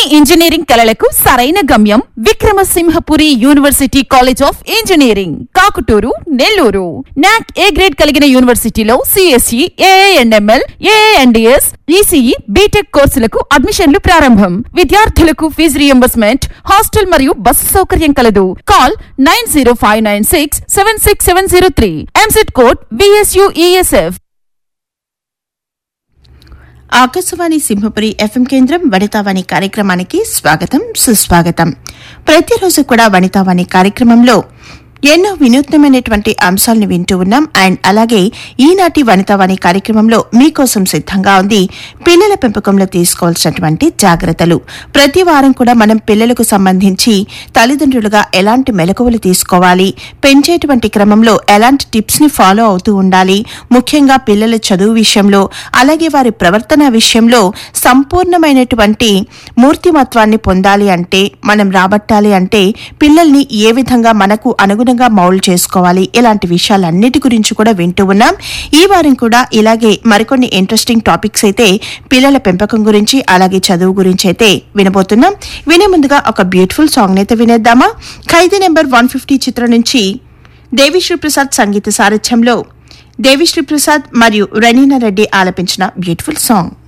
engineering కళలకు సరైన గమ్యం Vikrama Simhapuri university college of engineering Kakuturu Nellore NAAC A grade కలిగిన యూనివర్సిటీలో CSE AIML AIDS ECE BTech కోర్సులకు అడ్మిషన్లు ప్రారంభం విద్యార్థులకు ఫీజు రియంబర్స్మెంట్ హాస్టల్ మరియు బస్సు సౌకర్యం కలదు call nine zero five nine six seven six seven zero three EAMCET code BSUESF Akashvani Simhapuri FM కేంద్రం వనితావాణి కార్యక్రమానికి స్వాగతం సుస్వాగతం ప్రతిరోజు కూడా వనితావాణి కార్యక్రమంలో ఎన్నో వినూత్నమైనటువంటి అంశాలను వింటూ ఉన్నాం అండ్ అలాగే ఈనాటి వనితావాణి కార్యక్రమంలో మీకోసం సిద్ధంగా ఉంది పిల్లల పెంపకంలో తీసుకోవాల్సినటువంటి జాగ్రత్తలు ప్రతి వారం కూడా మనం పిల్లలకు సంబంధించి తల్లిదండ్రులుగా ఎలాంటి మెలకువలు తీసుకోవాలి పెంచేటువంటి క్రమంలో ఎలాంటి టిప్స్ ని ఫాలో అవుతూ ఉండాలి ముఖ్యంగా పిల్లల చదువు విషయంలో అలాగే వారి ప్రవర్తన విషయంలో సంపూర్ణమైనటువంటి మూర్తిమత్వాన్ని పొందాలి అంటే మనం రాబట్టాలి అంటే పిల్లల్ని ఏ విధంగా మనకు అనుగుణంగా మౌల్డ్ చేసుకోవాలి ఇలాంటి విషయాలన్నిటి గురించి కూడా వింటూ ఉన్నాం ఈ వారం కూడా ఇలాగే మరికొన్ని ఇంట్రెస్టింగ్ టాపిక్స్ అయితే పిల్లల పెంపకం గురించి అలాగే చదువు గురించి అయితే వినబోతున్నాం వినే ముందుగా ఒక బ్యూటిఫుల్ సాంగ్ అయితే వినేద్దామా ఖైదీ నెంబర్ వన్ ఫిఫ్టీ చిత్రం నుంచి దేవిశ్రీ ప్రసాద్ సంగీత సారథ్యంలో దేవిశ్రీ ప్రసాద్ మరియు రణీనా రెడ్డి ఆలపించిన బ్యూటిఫుల్ సాంగ్